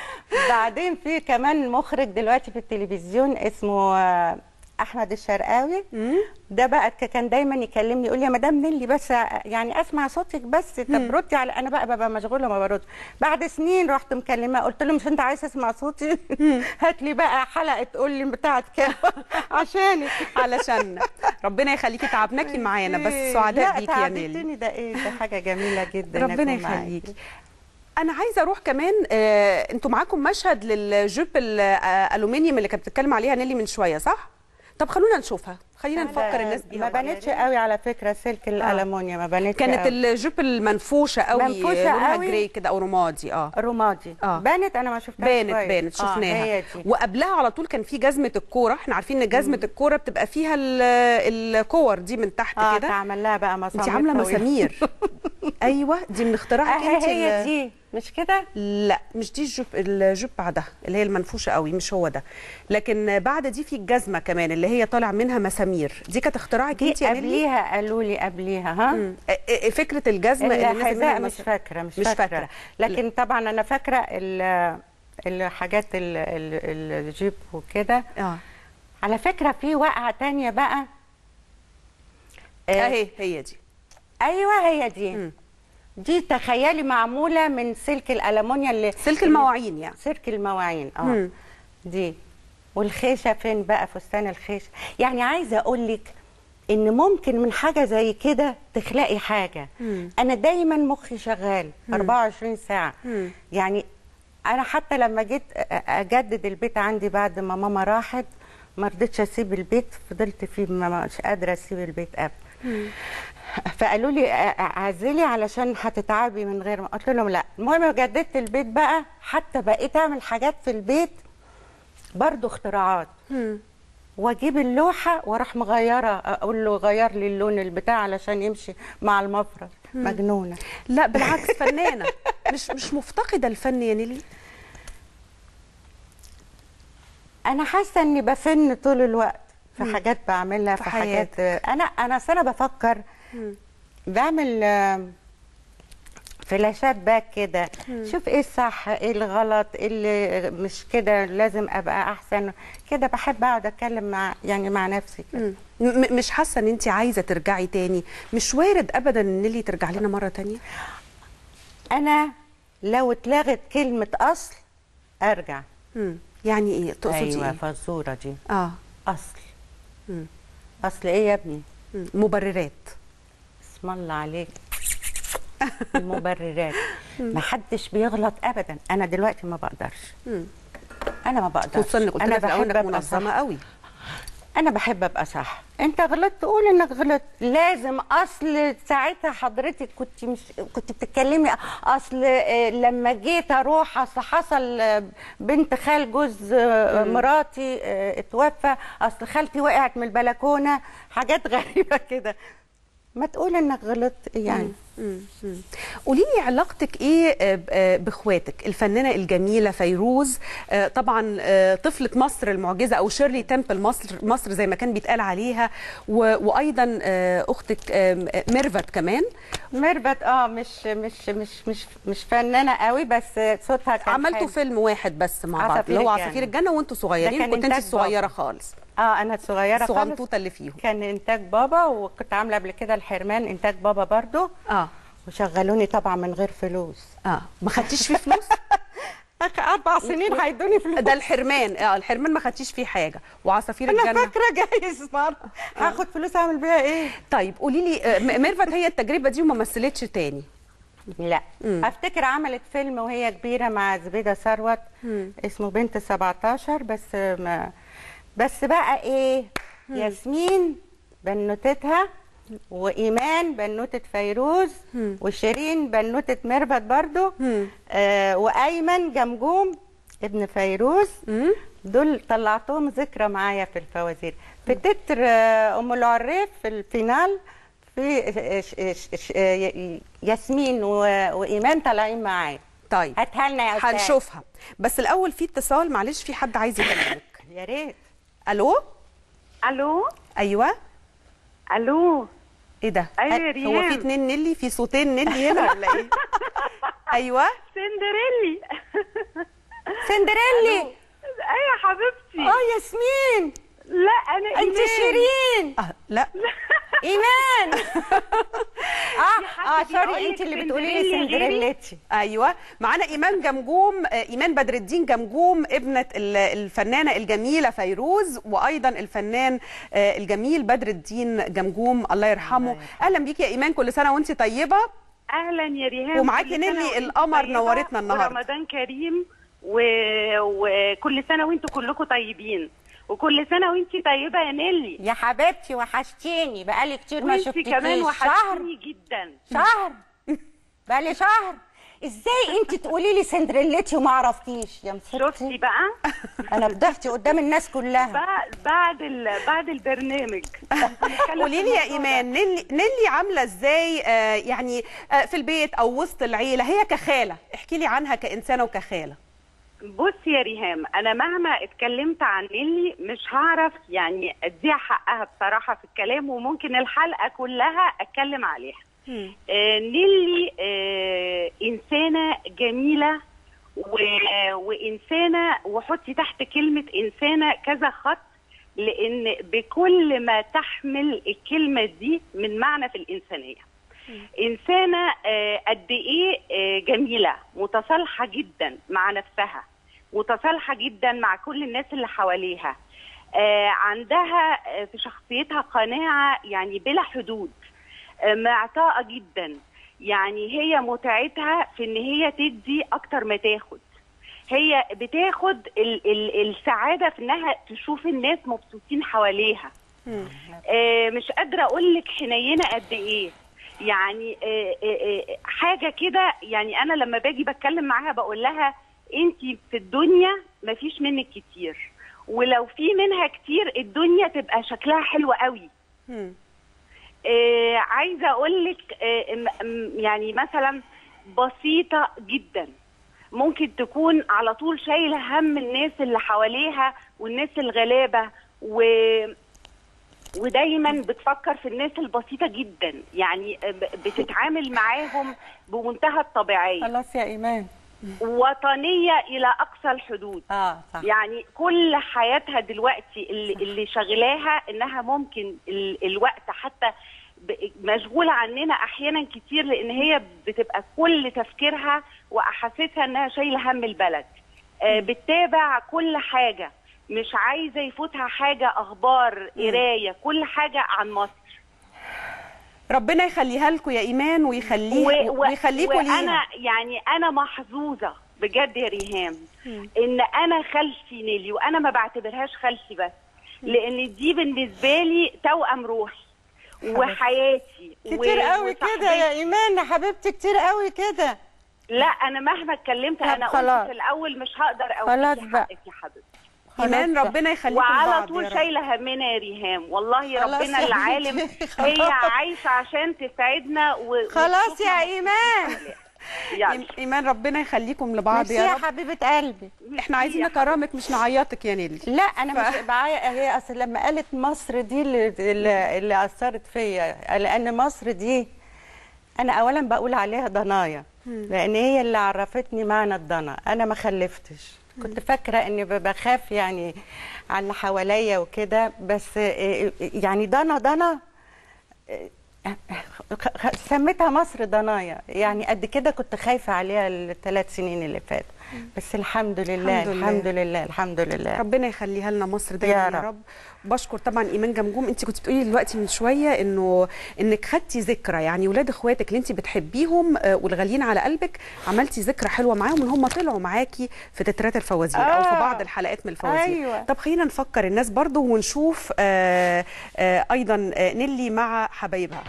بعدين في كمان مخرج دلوقتي في التلفزيون اسمه آه، احمد الشرقاوي ده بقى ك- كان دايما يكلمني يقول لي يا مدام نيلي بس يعني اسمع صوتك بس طب ردي على انا بقى ببقى مشغوله ما برد بعد سنين رحت مكلمه قلت له مش انت عايز تسمع صوتي هات لي بقى حلقه تقول لي بتاعت كام عشانك علشان ربنا يخليكي تعبناكي معانا بس سعداء لا بيكي يا نيلي تعبتني ده ايه ده حاجه جميله جدا ربنا أكون معاكي. يخليكي انا عايزه اروح كمان آه، انتوا معاكم مشهد للجوب الالومنيوم اللي كانت بتتكلم عليها نيلي من شويه صح طب خلونا نشوفها خلينا نفكر الناس بيها ما بانتش قوي على فكره سلك الالمونيا ما بانتش كانت قوي. الجوب المنفوشه قوي منفوشة لونها قوي. جراي كده او رمادي اه رمادي آه. بانت انا ما شفتهاش بانت كويس. بانت آه، شفناها هي دي وقبلها على طول كان في جزمه الكوره احنا عارفين ان جزمه الكوره بتبقى فيها ال- الكور دي من تحت اه كده تعمل لها بقى مسامير انت عامله طويلة. مسامير ايوه دي من اختراعك آه انت هي ال- دي مش كده لا مش دي الجوب الجوب بعدها اللي هي المنفوشه قوي مش هو ده لكن بعد دي في الجزمه كمان اللي هي طالع منها مسامير دي كانت اختراعك دي انت يا نيلي قبليها قالوا لي قبليها ها مم. ا- ا- فكره الجزمه اللي نازل منها الحذاء مش المس- فاكره مش, مش فاكره, فاكرة. لكن طبعا انا فاكره ال- الحاجات ال- ال- الجيب وكده اه على فكره في وقعه تانية بقى آه، اهي هي دي ايوه هي دي مم. دي تخيلي معموله من سلك الالمونيا اللي سلك المواعين يعني سلك المواعين اه مم. دي والخيشه فين بقى فستان الخيشه يعني عايزه اقول لك ان ممكن من حاجه زي كده تخلقي حاجه مم. انا دايما مخي شغال 24 ساعه مم. يعني انا حتى لما جيت أ- أ- اجدد البيت عندي بعد ما ماما راحت ما رضيتش اسيب البيت فضلت فيه ما مش قادره اسيب البيت ابدا فقالوا لي أ- أ- اعزلي علشان هتتعبي من غير ما قلت لهم لا المهم جددت البيت بقى حتى بقيت اعمل حاجات في البيت برضو اختراعات مم. واجيب اللوحه واروح مغيره اقول له غير لي اللون البتاع علشان يمشي مع المفرش مجنونه لا بالعكس فنانه مش مش مفتقده الفن يا نيلي انا حاسه اني بفن طول الوقت في حاجات بعملها في في, حاجات انا انا أصل انا بفكر بعمل آه، فلاشات باك كده شوف ايه الصح ايه الغلط ايه اللي مش كده لازم ابقى احسن كده بحب اقعد اتكلم مع يعني مع نفسي كده مم. م- مش حاسه ان انت عايزه ترجعي تاني مش وارد ابدا ان نيلي ترجع لنا مره تانية انا لو اتلغت كلمه اصل ارجع مم. يعني ايه تقصدي ايوه ايه فالزوره دي اه اصل مم. اصل ايه يا ابني مم. مبررات اسم الله عليك المبررات ما حدش بيغلط ابدا انا دلوقتي ما بقدرش مم. انا ما بقدرش خصوصا انك قلت انا لك في الاول بحب انك ابقى صح منظمه قوي انا بحب ابقى صح انت غلطت قول انك غلطت لازم اصل ساعتها حضرتك كنت مش كنت بتتكلمي اصل آه، لما جيت اروح اصل حصل آه، بنت خال جوز آه، مراتي آه، اتوفى اصل خالتي وقعت من البلكونه حاجات غريبه كده ما تقول انك غلطت يعني قولي لي علاقتك ايه آه، ب- آه، باخواتك الفنانه الجميله فيروز آه، طبعا آه، طفله مصر المعجزه او شيرلي تمبل مصر مصر زي ما كان بيتقال عليها و- وايضا آه، اختك آه، ميرفت كمان ميرفت اه مش مش مش مش مش فنانه قوي بس صوتها كان عملتوا حلو. فيلم واحد بس مع بعض عصافير اللي هو الجنة. عصافير الجنه وانتوا ده صغيرين كان كنت انت إنتاج الصغيره بابا. خالص اه انا صغيره خالص الصغنطوطه اللي فيهم كان انتاج بابا وكنت عامله قبل كده الحرمان انتاج بابا برضو اه وشغلوني طبعا من غير فلوس اه ما خدتيش فيه فلوس اخ اربع سنين هيدوني فلوس ده الحرمان اه الحرمان ما خدتيش فيه حاجه وعصافير انا الجنه فاكره جايز مره هاخد فلوس اعمل بيها ايه طيب قولي لي آه، م- ميرفت هي التجربه دي وما مثلتش تاني لا افتكر عملت فيلم وهي كبيره مع زبيده ثروت اسمه بنت 17 بس ما بس بقى ايه ياسمين بنوتتها وايمان بنوته فيروز وشيرين بنوته ميرفت برضو آه وايمن جمجوم ابن فيروز دول طلعتهم ذكرى معايا في الفوازير في تتر آه، ام العريف في الفينال في ش- ش- ش- ي- ياسمين و- وايمان طالعين معايا طيب هاتها لنا يا استاذ هنشوفها بس الاول في اتصال معلش في حد عايز يكلمك يا ريت الو الو ايوه الو ايه ده أيوة يا هو ريهام. في اتنين نيلي في صوتين نيلي هنا ولا ايه ايوه سندريلي سندريلي ايه يا حبيبتي اه ياسمين لا انا انت إيمان. شيرين آه لا ايمان اه اه حد سوري بيقول انت لك اللي بتقولي لي سندريلا غيري؟ سندريلتي ايوه معانا ايمان جمجوم آه، ايمان بدر الدين جمجوم ابنه ال- الفنانه الجميله فيروز وايضا الفنان آه، الجميل بدر الدين جمجوم الله يرحمه اهلا بيكي يا ايمان كل سنه وانت طيبه اهلا يا ريهام ومعاكي كل سنة نيلي وانتوا القمر طيبة نورتنا النهاردة. ورمضان كريم و... وكل سنه وانتوا كلكم طيبين وكل سنه وانتي طيبه يا نيلي يا حبيبتي وحشتيني بقالي كتير ما وانتي شفتكيش كمان شهر وحشتيني جدا شهر بقالي شهر ازاي انت تقولي لي سندريلتي وما عرفتيش يا شفتي مسكتي بقى انا فضحتي قدام الناس كلها بعد بعد ال... بعد البرنامج قولي لي يا ايمان نيلي نيلي عامله ازاي آه، يعني آه، في البيت او وسط العيله هي كخاله احكي لي عنها كانسانه وكخاله بصي يا ريهام انا مهما اتكلمت عن نيلي مش هعرف يعني اديها حقها بصراحه في الكلام وممكن الحلقه كلها اتكلم عليها آه نيلي آه انسانه جميله و... وانسانه وحطي تحت كلمه انسانه كذا خط لان بكل ما تحمل الكلمه دي من معنى في الانسانيه انسانه آه، قد ايه آه، جميله متصالحه جدا مع نفسها متصالحه جدا مع كل الناس اللي حواليها آه، عندها آه، في شخصيتها قناعه يعني بلا حدود آه، معطاءه جدا يعني هي متعتها في ان هي تدي اكتر ما تاخد هي بتاخد ال ال السعاده في انها تشوف الناس مبسوطين حواليها آه، مش قادره اقول لك حنينه قد ايه يعني آه، آه، آه، حاجه كده يعني انا لما باجي بتكلم معاها بقول لها انت في الدنيا مفيش منك كتير ولو في منها كتير الدنيا تبقى شكلها حلو قوي آه، عايزه اقول لك آه، م- م- يعني مثلا بسيطه جدا ممكن تكون على طول شايله هم الناس اللي حواليها والناس الغلابه و ودايما بتفكر في الناس البسيطه جدا يعني ب- بتتعامل معاهم بمنتهى الطبيعيه خلاص يا ايمان وطنيه الى اقصى الحدود اه صح يعني كل حياتها دلوقتي اللي, اللي شغلاها انها ممكن ال الوقت حتى ب- مشغوله عننا احيانا كتير لان هي بتبقى كل تفكيرها واحاسيسها انها شايله هم البلد آه بتتابع كل حاجه مش عايزه يفوتها حاجه اخبار قرايه كل حاجه عن مصر ربنا يخليها لكم يا ايمان ويخليه ويخليكم وانا ليها يعني انا محظوظه بجد يا ريهام ان انا خالتي نيلي وانا ما بعتبرهاش خالتي بس لان دي بالنسبه لي توأم روحي وحياتي كتير و- قوي كده وصاحبتي. يا ايمان يا حبيبتي كتير قوي كده لا انا مهما اتكلمت طب انا خلاص. قلت في الاول مش هقدر خلاص اوفيكي بقى. حقك يا حبيبتي ايمان خلاص. ربنا يخليكم وعلى بعض طول يا رب. شايله همنا يا ريهام والله خلاص ربنا يا اللي عالم بنتي، هي خلاص. عايشه عشان تساعدنا و... خلاص وتشوفنا يا ايمان يعني إيم- ايمان ربنا يخليكم لبعض ميرسي يا يا رب حبيبه قلبي احنا عايزين يا نكرمك مش نعيطك يا نيلي لا انا مش بعيا هي اصل لما قالت مصر دي اللي, اللي, اللي اثرت فيا لان مصر دي انا اولا بقول عليها ضنايا لان هي اللي عرفتني معنى الضنا انا ما خلفتش كنت فاكره اني ب- بخاف يعني على اللي حواليا وكده بس إيه، يعني ضنا ضنا إيه، خ- خ- سميتها مصر ضنايا يعني قد كده كنت خايفه عليها الثلاث سنين اللي فاتوا بس الحمد لله الحمد لله. الحمد لله الحمد لله ربنا يخليها لنا مصر دايما يا يا رب. رب بشكر طبعا ايمان جمجوم انت كنت بتقولي دلوقتي من شويه انه انك خدتي ذكرى يعني ولاد اخواتك اللي انت بتحبيهم آه، والغاليين على قلبك عملتي ذكرى حلوه معاهم ان هم طلعوا معاكي في تترات الفوازير او في آه. بعض الحلقات من الفوازير أيوة. طب خلينا نفكر الناس برضو ونشوف آه آه ايضا آه نيلي مع حبايبها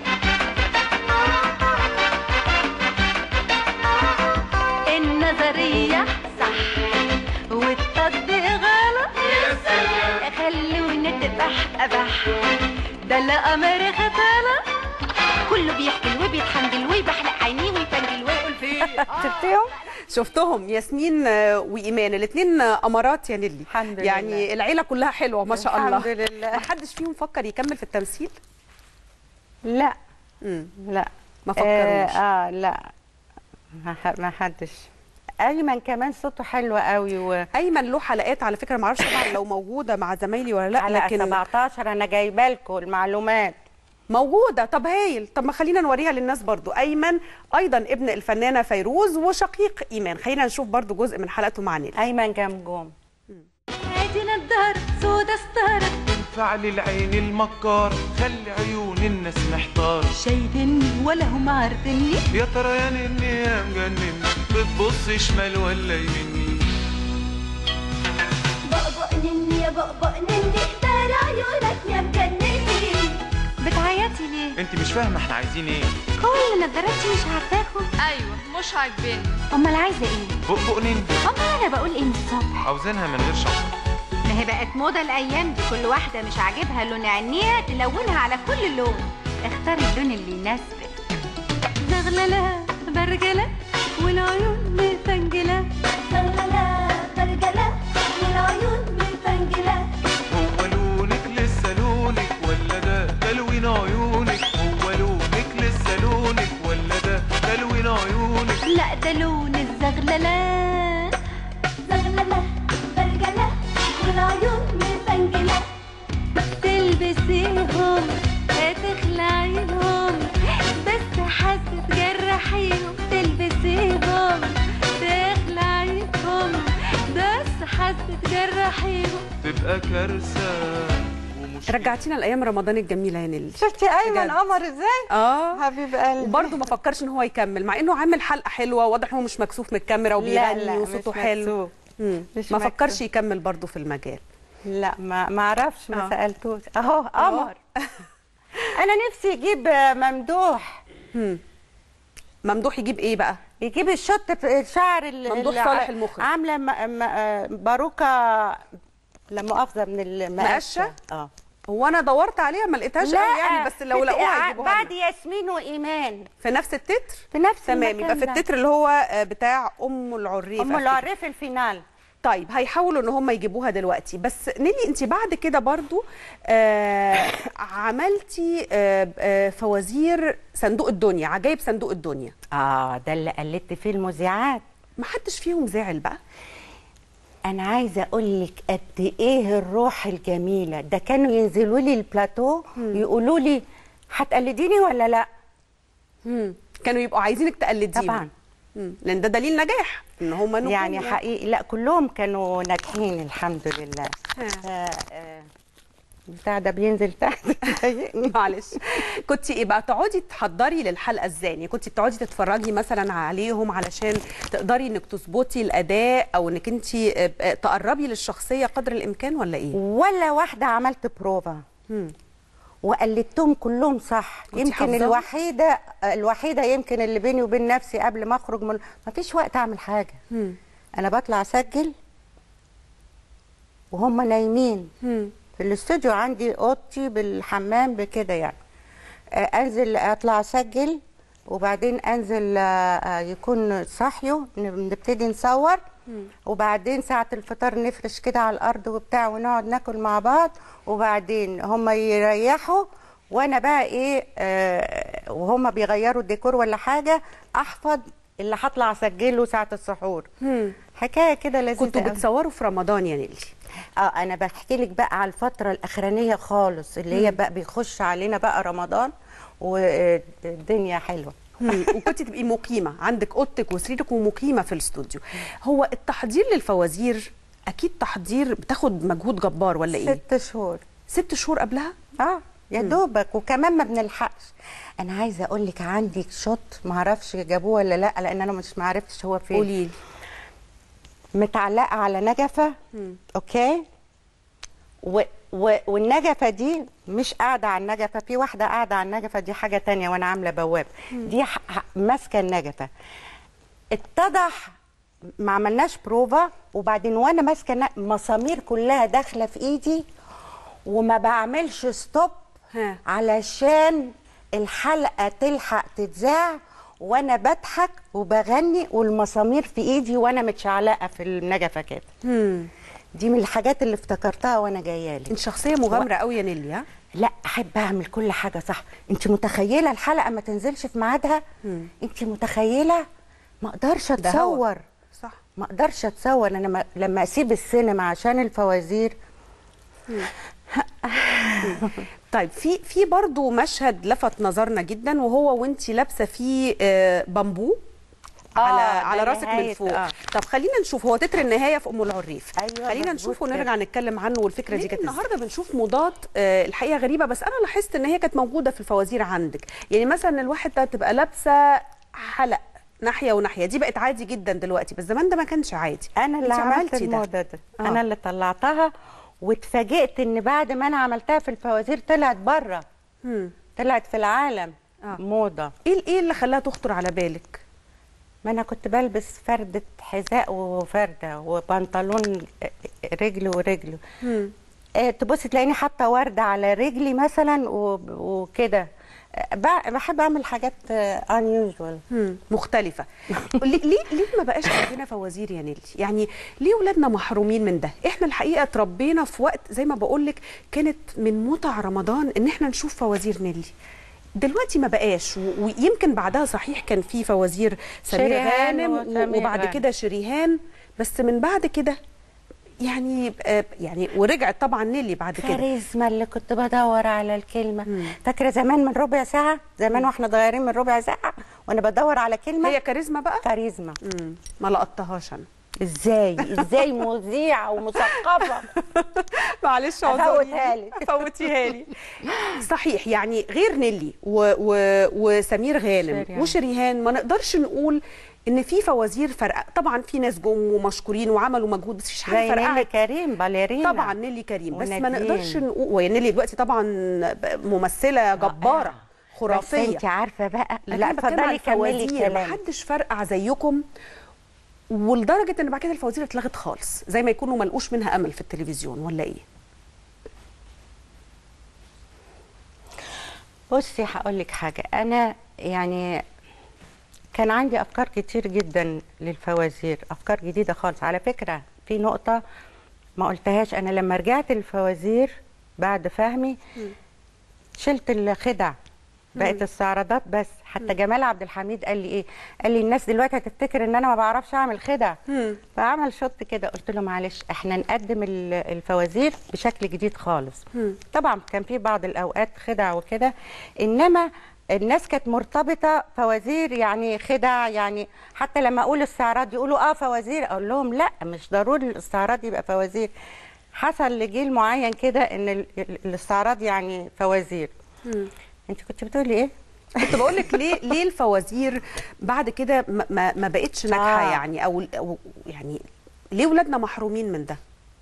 النظرية صح والتطبيق غلط يا سلام خلونا تبح أبح ده لا أمر خطالة كله بيحكي وبيتحنجل ويبحلق عينيه ويفنجل ويقول فيه شفتيهم؟ شفتهم ياسمين آه، وايمان الاثنين قمرات يا نيلي الحمد لله. يعني العيله كلها حلوه ما شاء الله الحمد لله. ما حدش فيهم فكر يكمل في التمثيل لا مم. لا ما آه, فكروش اه لا ما ح- ما حدش ايمن كمان صوته حلو قوي و ايمن له حلقات على فكره ما اعرفش طبعا لو موجوده مع زمايلي ولا لا حلقه لكن 17 انا جايبه لكم المعلومات موجوده طب هايل طب ما خلينا نوريها للناس برضو ايمن ايضا ابن الفنانه فيروز وشقيق ايمان خلينا نشوف برضو جزء من حلقته مع نيل ايمن جمجوم هادي نضارة سودا ستارة تنفع للعين المكار خلي عيون الناس محتار شايفيني ولا هم عارفيني يا ترى يا نني يا مجنني بتبص شمال ولا يمني بقبق نني يا بقبق نني دار عيونك يا مجنني بتعيطي ليه؟ انت مش فاهمه احنا عايزين ايه كل نظراتي مش عارفاكم ايوه مش عاجباني امال عايزه ايه؟ بقبق نني امال انا بقول ايه من الصبح؟ عاوزينها من غير شعر ما هي بقت موضه الايام دي كل واحده مش عاجبها لون عينيها تلونها على كل لون اختاري اللون اللي يناسبك زغلله برجله والعيون مفنجله زغللة برجلة والعيون مفنجلة هو لونك لسه لونك ولا ده تلوين عيونك هو لونك لسه لونك ولا ده تلوين عيونك لا ده لون الزغلله زغللة برجلة والعيون مفنجلة تلبسيهم تخلعيهم بس حاسة تجرحيهم تلبسيهم تخلعيهم بس حاسة تجرحيهم تبقى كارثه ومش رجعتينا لايام رمضان الجميله يا نيل شفتي ايمن بجد. قمر ازاي اه حبيب قلبي وبرضه ما فكرش ان هو يكمل مع انه عامل حلقه حلوه واضح ان هو مش مكسوف من الكاميرا لا وبيغني لا وصوته مش حلو مكسوف. مم. مش ما مكسوف. فكرش يكمل برضه في المجال لا ما ما اعرفش ما آه. سالتوش اهو قمر انا نفسي يجيب ممدوح ممدوح يجيب ايه بقى يجيب الشط في الشعر ال- ممدوح اللي صالح المخرج. عامله م- م- آه، باروكه لا مؤاخذه من المقشه مقشة؟ اه هو انا دورت عليها ما لقيتهاش قوي يعني بس لو في- لقوها يجيبوها بعد لنا. ياسمين وايمان في نفس التتر في نفس تمام المكان يبقى في ده. التتر اللي هو آه، بتاع ام العريف ام أفتكر. العريف الفينال طيب هيحاولوا ان هم يجيبوها دلوقتي بس نيلي انت بعد كده برضو آه عملتي آه آه فوازير صندوق الدنيا عجائب صندوق الدنيا اه ده اللي قلدت فيه المذيعات ما حدش فيهم زعل بقى انا عايزه اقول لك قد ايه الروح الجميله ده كانوا ينزلوا لي البلاتو يقولوا لي هتقلديني ولا لا مم. كانوا يبقوا عايزينك تقلديهم طبعا مم. لان ده دليل نجاح ان هم نجوم يعني حقيقي لا كلهم كانوا ناجحين الحمد لله آه آه بتاع ده بينزل تحت يضايقني. معلش كنت ايه بقى تقعدي تحضري للحلقه ازاي يعني كنت بتقعدي تتفرجي مثلا عليهم علشان تقدري انك تظبطي الاداء او انك انت تقربي للشخصيه قدر الامكان ولا ايه ولا واحده عملت بروفا وقلدتهم كلهم صح كنتي يمكن حافظاهم؟ الوحيده الوحيده يمكن اللي بيني وبين نفسي قبل ما اخرج من ما فيش وقت اعمل حاجه انا بطلع اسجل وهم نايمين مم. في الاستوديو عندي اوضتي بالحمام بكده يعني آه، انزل اطلع اسجل وبعدين انزل آه، آه، يكون صحيوا ن- نبتدي نصور وبعدين ساعة الفطار نفرش كده على الأرض وبتاع ونقعد ناكل مع بعض وبعدين هم يريحوا وأنا بقى إيه آه وهم بيغيروا الديكور ولا حاجة أحفظ اللي هطلع أسجله ساعة السحور مم. حكاية كده لذيذة كنتوا أوي. بتصوروا في رمضان يا نيلي اه انا بحكي لك بقى على الفتره الاخرانيه خالص اللي هي بقى بيخش علينا بقى رمضان والدنيا حلوه مم. وكنت تبقي مقيمه عندك اوضتك وسريرك ومقيمه في الاستوديو هو التحضير للفوازير اكيد تحضير بتاخد مجهود جبار ولا ايه ست شهور ست شهور قبلها اه يا دوبك وكمان ما بنلحقش انا عايزه اقول لك عندي شوت ما اعرفش جابوه ولا لا لان انا مش ما عرفتش هو فين قولي لي متعلقه على نجفه اوكي و و والنجفه دي مش قاعده على النجفه في واحده قاعده على النجفه دي حاجه تانية وانا عامله بواب دي ح- ح- ماسكه النجفه اتضح ما عملناش بروفا وبعدين وانا ماسكه الن- مسامير كلها داخله في ايدي وما بعملش ستوب ها. علشان الحلقه تلحق تتذاع وانا بضحك وبغني والمسامير في ايدي وانا متشعلقه في النجفه كده مم. دي من الحاجات اللي افتكرتها وانا جايه لك انت شخصيه مغامره قوي يا نيلي ها لا احب اعمل كل حاجه صح انت متخيله الحلقه ما تنزلش في ميعادها انت متخيله ما اقدرش ده هوا. اتصور صح ما اقدرش اتصور انا ما- لما اسيب السينما عشان الفوازير طيب في في برضه مشهد لفت نظرنا جدا وهو وانت لابسه فيه آه، بامبو آه، على ده على راسك من نهاية، فوق آه. طب خلينا نشوف هو تتر النهايه في ام العريف أيوة، خلينا مظبوط نشوف كده. ونرجع نتكلم عنه والفكره دي ليه كانت النهارده بنشوف موضات آه، الحقيقه غريبه بس انا لاحظت ان هي كانت موجوده في الفوازير عندك يعني مثلا الواحده تبقى لابسه حلق ناحيه وناحيه دي بقت عادي جدا دلوقتي بس زمان ده ما كانش عادي انا اللي انت عملت عملتي ده. الموضه ده آه. انا اللي طلعتها واتفاجئت ان بعد ما انا عملتها في الفوازير طلعت بره مم. طلعت في العالم آه. موضه ايه ايه اللي خلاها تخطر على بالك ما انا كنت بلبس فردة حذاء وفردة وبنطلون رجل ورجل مم. آه، تبصي تلاقيني حاطه ورده على رجلي مثلا و- وكده آه، بع- بحب اعمل حاجات unusual مم. مختلفة ليه ليه ليه ما بقاش عندنا فوازير يا نيلي؟ يعني ليه ولادنا محرومين من ده؟ احنا الحقيقة اتربينا في وقت زي ما بقول لك كانت من متع رمضان ان احنا نشوف فوازير نيلي. دلوقتي ما بقاش و- ويمكن بعدها صحيح كان في فوازير سمير شريهان غانم وسمير و- وبعد غانم. كده شريهان بس من بعد كده يعني آه، يعني ورجعت طبعا نيلي بعد كده كاريزما اللي كنت بدور على الكلمه فاكره زمان من ربع ساعه زمان واحنا صغيرين من ربع ساعه وانا بدور على كلمه هي كاريزما بقى؟ كاريزما مم. ما لقطتهاش انا ازاي ازاي مذيعه ومثقفه معلش أفوتها لك. فوتيها لي صحيح يعني غير نيلي و و وسمير غانم شريهان. وشريهان ما نقدرش نقول ان في فوازير فرق طبعا في ناس جم ومشكورين وعملوا مجهود بس مفيش حاجه زي نيلي فرقعت كريم باليرينا طبعا نيلي كريم بس ما ونادين. نقدرش نقول وهي نيلي دلوقتي طبعا ممثله جباره بس خرافيه انت عارفه بقى لكن لا أنا بتكلم عن اتفضلي كملي الفوازير، كلامك محدش فرقع زيكم ولدرجه ان بعد كده الفوازير اتلغت خالص زي ما يكونوا ملقوش منها امل في التلفزيون ولا ايه بصي هقول لك حاجه انا يعني كان عندي افكار كتير جدا للفوازير افكار جديده خالص على فكره في نقطه ما قلتهاش انا لما رجعت الفوازير بعد فهمي شلت الخدع بقت استعراضات بس حتى جمال عبد الحميد قال لي ايه قال لي الناس دلوقتي هتفتكر ان انا ما بعرفش اعمل خدع فعمل شوت كده قلت له معلش احنا نقدم ال- الفوازير بشكل جديد خالص طبعا كان في بعض الاوقات خدع وكده انما الناس كانت مرتبطه فوازير يعني خدع يعني حتى لما اقول استعراض يقولوا اه فوازير اقول لهم لا مش ضروري الاستعراض يبقى فوازير حصل لجيل معين كده ان ال- ال- الاستعراض يعني فوازير انت كنت بتقولي ايه كنت بقول لك ليه ليه الفوازير بعد كده ما, ما, ما بقتش ناجحه آه. يعني او او يعني ليه ولادنا محرومين من ده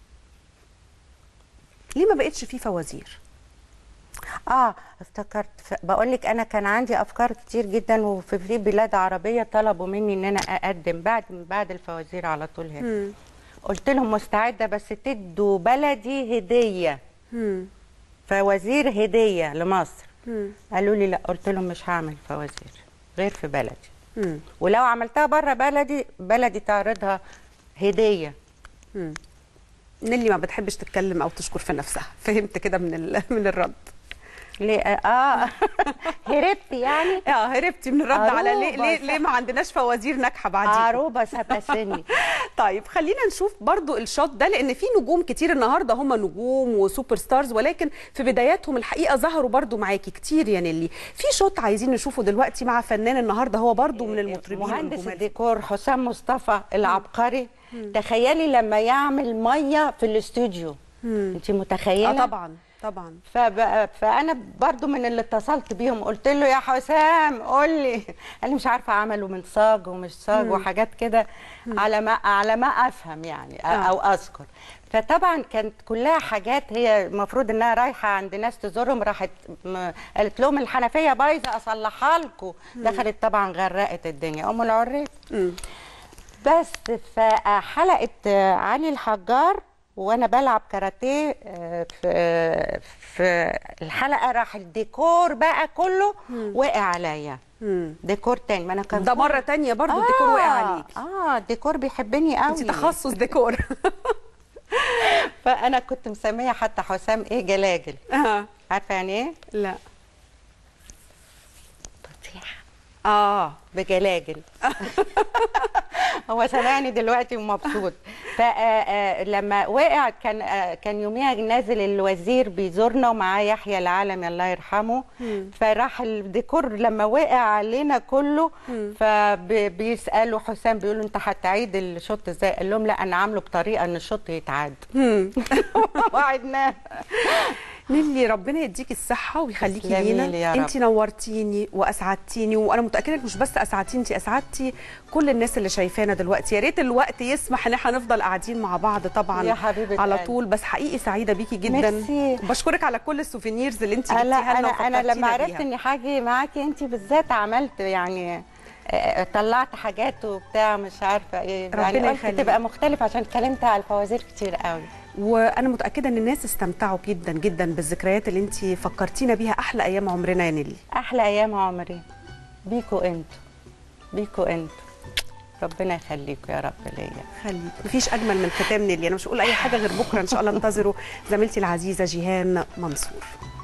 ليه ما بقتش في فوازير اه افتكرت بقول لك انا كان عندي افكار كتير جدا وفي في بلاد عربيه طلبوا مني ان انا اقدم بعد بعد الفوازير على طول هنا قلت لهم مستعده بس تدوا بلدي هديه مم. فوازير هديه لمصر مم. قالوا لي لا قلت لهم مش هعمل فوازير غير في بلدي مم. ولو عملتها بره بلدي بلدي تعرضها هديه مم. نيلي ما بتحبش تتكلم او تشكر في نفسها فهمت كده من ال... من الرد ليه اه هربت يعني اه هربتي من الرد على ليه عروبة ليه, صح. ليه ما عندناش فوازير ناجحه بعدين عروبه سبسني طيب خلينا نشوف برضو الشوت ده لان في نجوم كتير النهارده هم نجوم وسوبر ستارز ولكن في بداياتهم الحقيقه ظهروا برضو معاكي كتير يا نيلي في شوت عايزين نشوفه دلوقتي مع فنان النهارده هو برضو من المطربين مهندس الجمال. الديكور حسام مصطفى العبقري تخيلي لما يعمل ميه في الاستوديو انت متخيله اه طبعا طبعا فبقى فانا برضو من اللي اتصلت بيهم قلت له يا حسام قول لي قال لي مش عارفه عملوا من صاج ومش صاج وحاجات كده على ما على ما افهم يعني آه. او اذكر فطبعا كانت كلها حاجات هي المفروض انها رايحه عند ناس تزورهم راحت م- قالت لهم الحنفيه بايظه اصلحها لكم دخلت طبعا غرقت الدنيا ام العريس مم. بس فحلقه علي الحجار وانا بلعب كاراتيه آه، في في الحلقه راح الديكور بقى كله وقع عليا مم. ديكور تاني ما انا كان ده مره تانية برضو الديكور وقع عليك اه الديكور بيحبني قوي انت تخصص ديكور فانا كنت مسميه حتى حسام ايه جلاجل آه. عارفه يعني ايه لا تطيح اه بجلاجل هو سامعني دلوقتي ومبسوط فلما وقع كان آه، كان يوميها نازل الوزير بيزورنا ومعاه يحيى العالمي الله يرحمه فراح الديكور لما وقع علينا كله فبيسالوا حسام بيقولوا انت هتعيد الشوط ازاي قال لهم لا انا عامله بطريقه ان الشوط يتعاد مم. وعدناه نيلي ربنا يديكي الصحة ويخليكي تسلمي لينا لي يا رب. انت نورتيني واسعدتيني وانا متأكدة انك مش بس اسعدتيني انت اسعدتي كل الناس اللي شايفانا دلوقتي يا ريت الوقت يسمح ان احنا نفضل قاعدين مع بعض طبعا يا حبيبة على قلبي. طول بس حقيقي سعيدة بيكي جدا ميرسي. بشكرك على كل السوفينيرز اللي انت انا جبتيها انا لنا انا لما وفكرتينا عرفت بيها. اني حاجه معاكي انت بالذات عملت يعني آه، طلعت حاجات وبتاع مش عارفه ايه ربنا يعني قلت يخليك. تبقى مختلف عشان اتكلمت على الفوازير كتير قوي وانا متأكدة ان الناس استمتعوا جدا جدا بالذكريات اللي انت فكرتينا بيها احلى ايام عمرنا يا نيلي احلى ايام عمري بيكوا انتوا بيكوا انتوا ربنا يخليكوا يا رب ليا خليك مفيش اجمل من ختام نيلي انا مش هقول اي حاجه غير بكره ان شاء الله انتظروا زميلتي العزيزه جيهان منصور